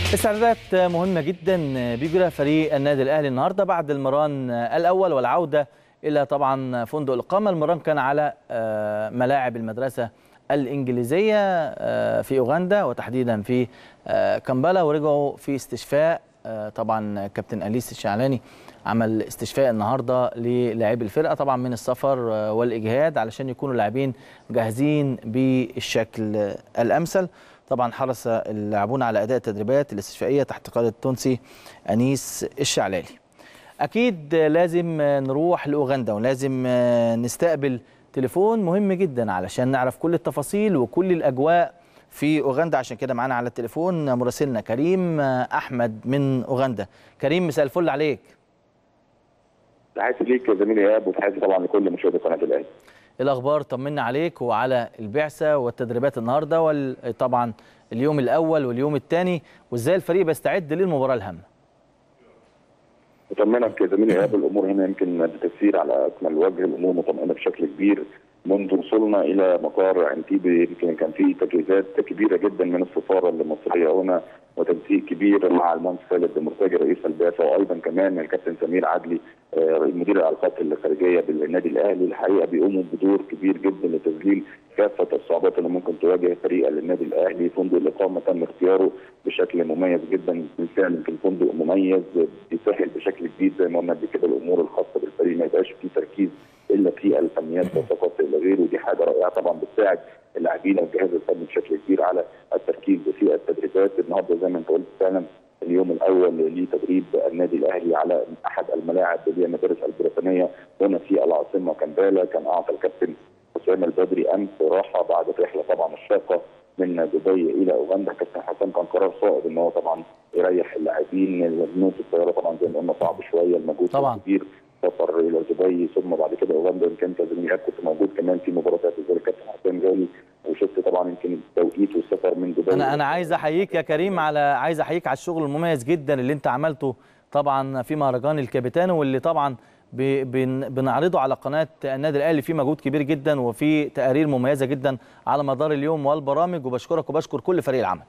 استعدادات مهمة جدا بيجرى فريق النادي الأهلي النهاردة بعد المران الأول والعودة إلى طبعا فندق الإقامة المران كان على ملاعب المدرسة الإنجليزية في أوغندا وتحديدا في كامبالا ورجعوا في استشفاء طبعا كابتن أليس الشعلاني عمل استشفاء النهارده للاعبي الفرقه طبعا من السفر والاجهاد علشان يكونوا لاعبين جاهزين بالشكل الامثل طبعا حرص اللاعبون على اداء التدريبات الاستشفائيه تحت قياده التونسي انيس الشعلالي اكيد لازم نروح لاوغندا ولازم نستقبل تليفون مهم جدا علشان نعرف كل التفاصيل وكل الاجواء في اوغندا عشان كده معانا على التليفون مراسلنا كريم احمد من اوغندا كريم مساء الفل عليك تحياتي ليك يا زميلي ايهاب وتحياتي طبعا لكل مشاهدي قناه الاهلي. الاخبار طمنا عليك وعلى البعثه والتدريبات النهارده وطبعا اليوم الاول واليوم الثاني وازاي الفريق بيستعد للمباراه الهامه. اطمنك يا زميلي ايهاب الامور هنا يمكن بتسير على اكمل وجه الامور مطمئنه بشكل كبير منذ وصولنا الى مطار انتيبي يمكن كان في تجهيزات كبيره جدا من السفاره المصريه هنا وتنسيق كبير مع المهندس خالد مرتجي رئيس البعثه وايضا كمان الكابتن سمير عدلي مدير العلاقات الخارجيه بالنادي الاهلي الحقيقه بيقوموا بدور كبير جدا لتذليل كافه الصعوبات اللي ممكن تواجه فريق النادي الاهلي فندق الاقامه تم اختياره بشكل مميز جدا بالفعل يمكن فندق مميز بيسهل بشكل كبير زي ما قلنا قبل كده الامور الخاصه بالفريق ما يبقاش فيه تركيز الا في الفنيات فقط لا غير ودي حاجه رائعه طبعا بتساعد اللاعبين والجهاز الفني بشكل كبير على التركيز في التدريبات النهارده زي ما انت قلت فعلا اليوم الاول لتدريب النادي الاهلي على احد الملاعب اللي هي المدارس البريطانيه هنا في العاصمه كامبالا كان اعطى الكابتن حسام البدري امس راحه بعد الرحله طبعا الشاقه من دبي الى اوغندا كابتن حسام كان قرار صائب ان هو طبعا يريح اللاعبين الجنود في الطياره طبعا زي ما قلنا صعب شويه المجهود طبعا كبير سفر الى دبي ثم بعد كده اوغندا يمكن كزميلات كنت موجود كمان في مباريات زي الكابتن حسام غالي وشفت طبعا يمكن التوقيت والسفر من دبي انا انا عايز احييك يا كريم على عايز احييك على الشغل المميز جدا اللي انت عملته طبعا في مهرجان الكابيتانو واللي طبعا بنعرضه على قناه النادي الاهلي في مجهود كبير جدا وفي تقارير مميزه جدا على مدار اليوم والبرامج وبشكرك وبشكر كل فريق العمل.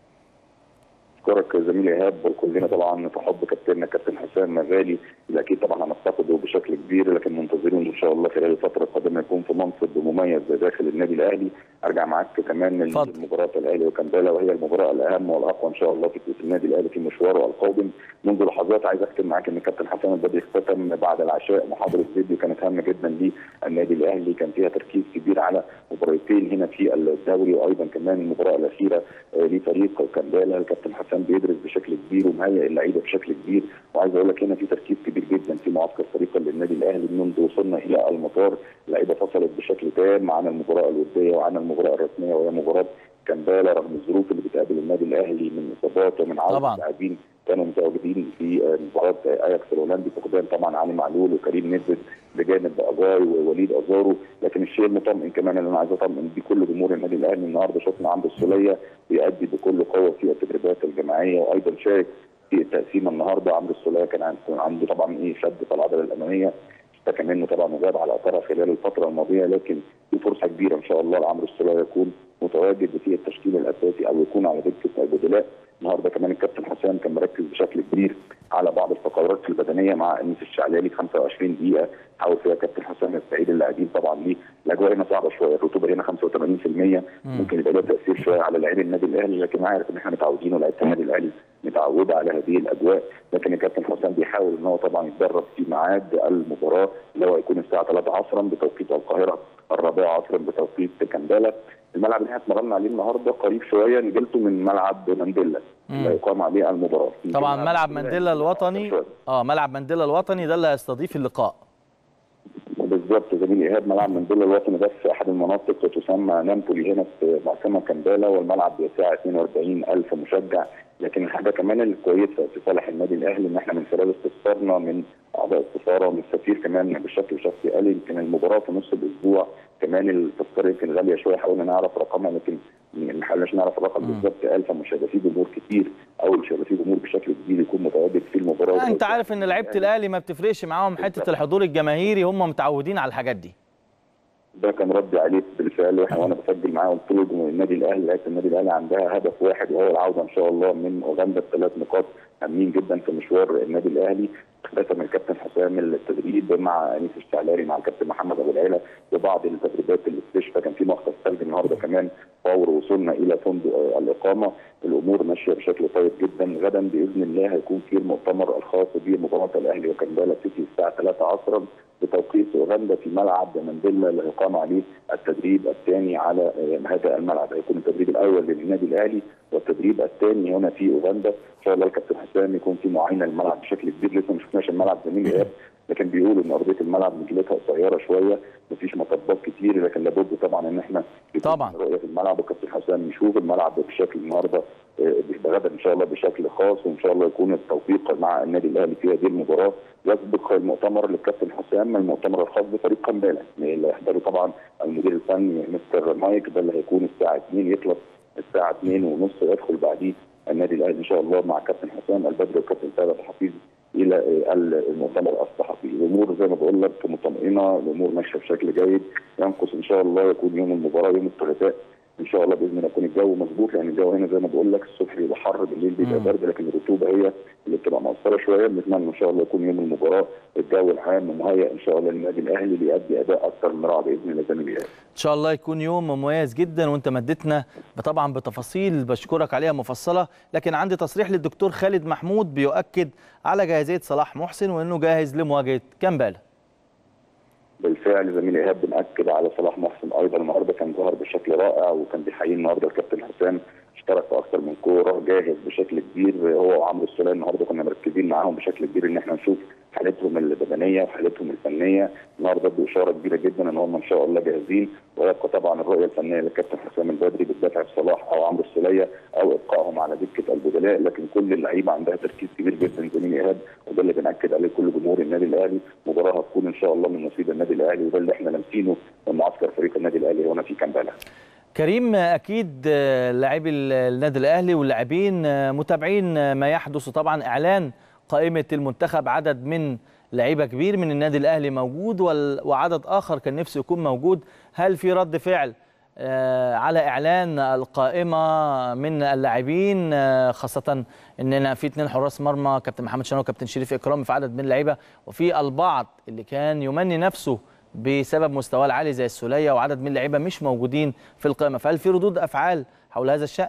اشكرك زميلي ايهاب وكلنا طبعا في حب كابتننا كابتن حسام غالي اللي اكيد طبعا هنفتقده بشكل كبير لكن منتظرين ان شاء الله خلال الفتره القادمه يكون في منصب مميز داخل النادي الاهلي ارجع معاك كمان لمباراه الاهلي وكامبالا وهي المباراه الاهم والاقوى ان شاء الله في النادي الاهلي في مشواره القادم منذ لحظات عايز اختم معاك ان الكابتن حسام البدري اختتم بعد العشاء محاضره فيديو كانت هامه جدا للنادي الاهلي كان فيها تركيز كبير على مباراتين هنا في الدوري وايضا كمان المباراه الاخيره لفريق كامبالا الكابتن حسام بيدرس بشكل كبير ومهيئ اللعيبه بشكل كبير وعايز اقول لك هنا في تركيز كبير جدا في معسكر فريق للنادي الاهلي منذ وصلنا الى المطار اللعيبه فصلت بشكل تام عن المباراه الوديه وعن المباراه الرسميه وهي مباراه كامبالا رغم الظروف اللي بتقابل النادي الاهلي من اصابات ومن عوده اللاعبين كانوا متواجدين في مباراه اياكس الهولندي فقدان طبعا علي معلول وكريم نزل بجانب اجاي ووليد ازارو لكن الشيء المطمئن كمان اللي انا عايز اطمئن بيه كل جمهور النادي الاهلي النهارده شفنا عمرو السوليه بيأدي بكل قوه في التدريبات الجماعيه وايضا شارك في التقسيمه النهارده عمرو السوليه كان عنده طبعا ايه شد في العضله الاماميه اشتكى منه طبعا وغاب على اثرها خلال الفتره الماضيه لكن في فرصه كبيره ان شاء الله لعمرو السوليه يكون متواجد في التشكيل الاساسي او يكون على دكه البدلاء النهارده كمان الكابتن حسام كان مركز بشكل كبير على بعض الفقرات البدنيه مع انيس الشعلالي 25 دقيقه حاول فيها كابتن حسام يستعيد اللاعبين طبعا ليه الاجواء هنا صعبه شويه الرطوبه هنا 85% ممكن يبقى لها تاثير شويه على لاعبي النادي الاهلي لكن عارف ان احنا متعودين ولاعيبه النادي الاهلي متعوده على هذه الاجواء لكن الكابتن حسام بيحاول ان هو طبعا يتدرب في ميعاد المباراه اللي هو يكون الساعه 3 عصرا بتوقيت القاهره الرابعه عصرا بتوقيت كامبالا الملعب اللي احنا اتمرنا عليه النهارده قريب شويه نجلته من ملعب مانديلا اللي هيقام عليه المباراه طبعا ملعب مانديلا الوطني اه ملعب مانديلا الوطني ده اللي هيستضيف اللقاء بالظبط زميلي ايهاب ملعب مانديلا الوطني ده في احد المناطق تسمى نامبولي هنا في معصمه كامبالا والملعب بيسع 42000 مشجع لكن الحاجه كمان الكويسه في صالح النادي الاهلي ان احنا من خلال استفسارنا من اعضاء السفاره ومن السفير كمان بشكل شخصي قال يمكن المباراه في نص الاسبوع كمان التذكره يمكن غاليه شويه حاولنا نعرف رقمها لكن ما حاولناش نعرف الرقم بالظبط قال فمش هيبقى في جمهور كتير او مش هيبقى في جمهور بشكل كبير يكون متواجد في المباراه انت عارف ان لعيبه الاهلي ما بتفرقش معاهم حته الحضور الجماهيري هم متعودين على الحاجات دي ده كان ردي عليه بالفعل واحنا وانا بسجل معاه قلت له جمهور النادي الاهلي لعيبه النادي الاهلي عندها هدف واحد وهو العوده ان شاء الله من اوغندا بثلاث نقاط هامين جدا في مشوار النادي الاهلي ختم الكابتن حسام التدريب مع انيس الشعلاري مع الكابتن محمد ابو العيله وبعض التدريبات الاستشفاء كان في مختص ثلج النهارده كمان فور وصولنا الى فندق الاقامه الامور ماشيه بشكل طيب جدا غدا باذن الله هيكون في المؤتمر الخاص بمباراه الاهلي وكمبالا سيتي الساعه 3 عصرا بتوقيت اوغندا في ملعب مانديلا اللي هيقام عليه التدريب الثاني على هذا الملعب هيكون التدريب الاول للنادي الاهلي والتدريب الثاني هنا في اوغندا ان شاء الله الكابتن حسام يكون في معاينه للملعب بشكل كبير لسه ما شفناش الملعب زميل ايهاب لكن بيقولوا ان ارضيه الملعب نجلتها قصيره شويه مفيش مطبات كتير لكن لابد طبعا ان احنا طبعا رؤيه الملعب والكابتن حسام يشوف الملعب بشكل النهارده غدا ان شاء الله بشكل خاص وان شاء الله يكون التوفيق مع النادي الاهلي في هذه المباراه يسبق المؤتمر للكابتن حسام المؤتمر الخاص بفريق قنبله اللي يحضره طبعا المدير الفني مستر مايك ده اللي هيكون الساعه 2 يخلص الساعه 2 ونص ويدخل بعديه النادي الاهلي ان شاء الله مع كابتن حسام البدري والكابتن ثابت الحفيظ الى المؤتمر الصحفي الامور زي ما بقول لك مطمئنه الامور ماشيه بشكل جيد ينقص ان شاء الله يكون يوم المباراه يوم الثلاثاء ان شاء الله باذن الله يكون الجو مظبوط لان الجو هنا زي ما بقول لك الصبح بيبقى حر بالليل بيبقى برد لكن الرطوبه هي اللي بتبقى مؤثره شويه بنتمنى ان شاء الله يكون يوم المباراه الجو العام مهيئ ان شاء الله للنادي الاهلي ليؤدي اداء اكثر من رائع باذن الله زي ما ان شاء الله يكون يوم مميز جدا وانت مدتنا طبعا بتفاصيل بشكرك عليها مفصله لكن عندي تصريح للدكتور خالد محمود بيؤكد على جاهزيه صلاح محسن وانه جاهز لمواجهه كامبالا بالفعل زميلي ايهاب بناكد على صلاح محسن ايضا النهارده كان ظهر بشكل رائع وكان بيحيي النهارده الكابتن حسام اشترك في اكثر من كوره جاهز بشكل كبير هو وعمرو السوليه النهارده كنا مركزين معاهم بشكل كبير ان احنا نشوف حالتهم البدنيه وحالتهم الفنيه النهارده باشاره كبيره جدا ان هم ان شاء الله جاهزين ويبقى طبعا الرؤيه الفنيه للكابتن حسام البدري بالدفع بصلاح او عمرو السوليه او ابقائهم على دكه البدلاء لكن كل اللعيبه عندها تركيز كبير جدا زميل ايهاب وده اللي بناكد عليه كل جمهور النادي الاهلي مباراه هتكون ان شاء الله من نصيب النادي الاهلي وده اللي احنا لامسينه من معسكر فريق النادي الاهلي هنا في كامبالا كريم اكيد لاعبي النادي الاهلي واللاعبين متابعين ما يحدث طبعا اعلان قائمه المنتخب عدد من لعيبه كبير من النادي الاهلي موجود وعدد اخر كان نفسه يكون موجود هل في رد فعل على اعلان القائمه من اللاعبين خاصه اننا في اثنين حراس مرمى كابتن محمد شنو وكابتن شريف اكرامي في عدد من اللعيبه وفي البعض اللي كان يمني نفسه بسبب مستواه العالي زي السوليه وعدد من اللعيبه مش موجودين في القائمه فهل في ردود افعال حول هذا الشان؟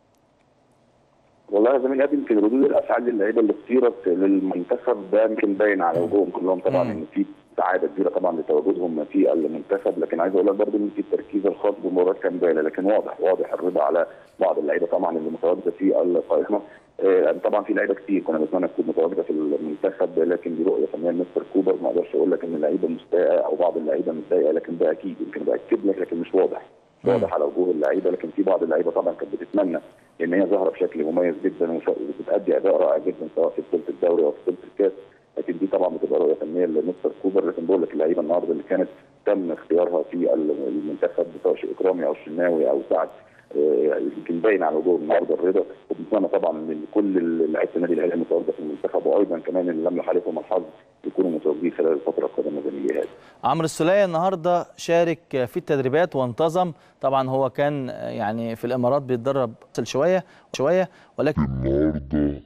والله يا زميلي يمكن ردود الافعال للعيبه اللي اختيرت للمنتخب ده يمكن باين على وجوههم كلهم طبعا ان في سعاده كبيره طبعا لتواجدهم في المنتخب لكن عايز اقول لك برضه ان في التركيز الخاص بمباراه كامبالا لكن واضح واضح الرضا على بعض اللعيبه طبعا اللي متواجده في القائمه طبعا في لعيبه كتير كنا بنتمنى تكون متواجده في المنتخب لكن دي رؤيه فنيه مستر كوبر ما اقدرش اقول لك ان اللعيبه مستاءه او بعض اللعيبه متضايقه لكن ده اكيد يمكن باكد لك لكن مش واضح واضح على وجوه اللعيبه لكن في بعض اللعيبه طبعا كانت بتتمنى ان هي ظاهره بشكل مميز جدا وبتأدي اداء رائع جدا سواء في بطوله الدوري او في بطوله الكاس لكن دي طبعا بتبقى رؤيه فنيه لمستر كوبر لكن بقول لك اللعيبه النهارده اللي كانت تم اختيارها في المنتخب سواء اكرامي او الشناوي او سعد يمكن باين على وجوه النهارده الرضا وبنتمنى طبعا ان كل لعيبه النادي الاهلي المتواجده في المنتخب وايضا كمان اللي لم يحالفهم الحظ يكونوا متواجدين خلال الفتره القادمه زي هذه. عمرو السوليه النهارده شارك في التدريبات وانتظم طبعا هو كان يعني في الامارات بيتدرب شويه شويه ولكن النهارده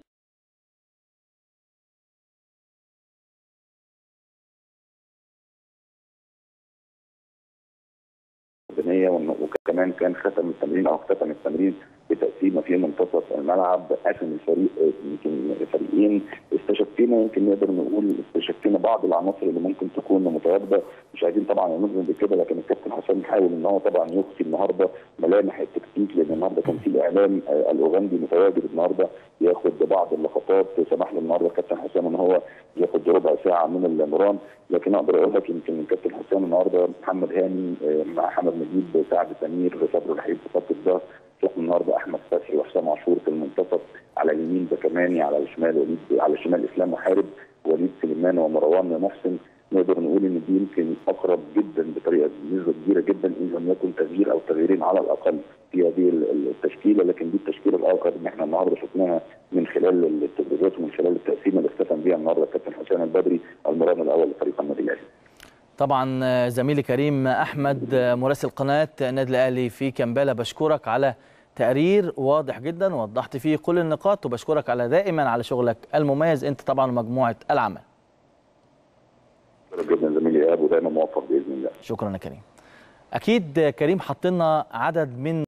وكمان كان ختم التمرين او اختتم التمرين بتقسيمه في منتصف الملعب قسم الفريق يمكن فريقين استشفينا يمكن نقدر نقول استشفينا بعض العناصر اللي ممكن تكون متواجده مش عايزين طبعا ننظم بكده لكن الكابتن حسام حاول ان هو طبعا يخفي النهارده ملامح التكتيك لان النهارده كان في الاعلام الاوغندي متواجد النهارده ياخد بعض اللقطات سمح له النهارده الكابتن حسام ان هو ياخد ربع ساعه من المران لكن اقدر اقول لك يمكن الكابتن حسام النهارده محمد هاني مع حمد نجيب سعد سمير صبري رحيل في خط الظهر شفنا النهارده احمد فتحي وحسام عاشور في المنتصف على اليمين زكماني على الشمال وليد على الشمال اسلام محارب وليد سليمان ومروان محسن نقدر نقول ان دي يمكن اقرب جدا بطريقه بنسبه كبيره جدا ان لم يكن تغيير او تغييرين على الاقل في هذه التشكيله لكن دي التشكيله الاقرب ان احنا النهارده شفناها من خلال التدريبات ومن خلال التقسيمه اللي اختتم بها النهارده الكابتن حسام البدري المران الاول لفريق النادي الاهلي. طبعا زميلي كريم احمد مراسل قناه النادي الاهلي في كمبالا بشكرك على تقرير واضح جدا وضحت فيه كل النقاط وبشكرك على دائما على شغلك المميز انت طبعا مجموعه العمل شكرا جدا زميلي ايهاب ودايما موفق باذن الله شكرا يا كريم اكيد كريم حط لنا عدد من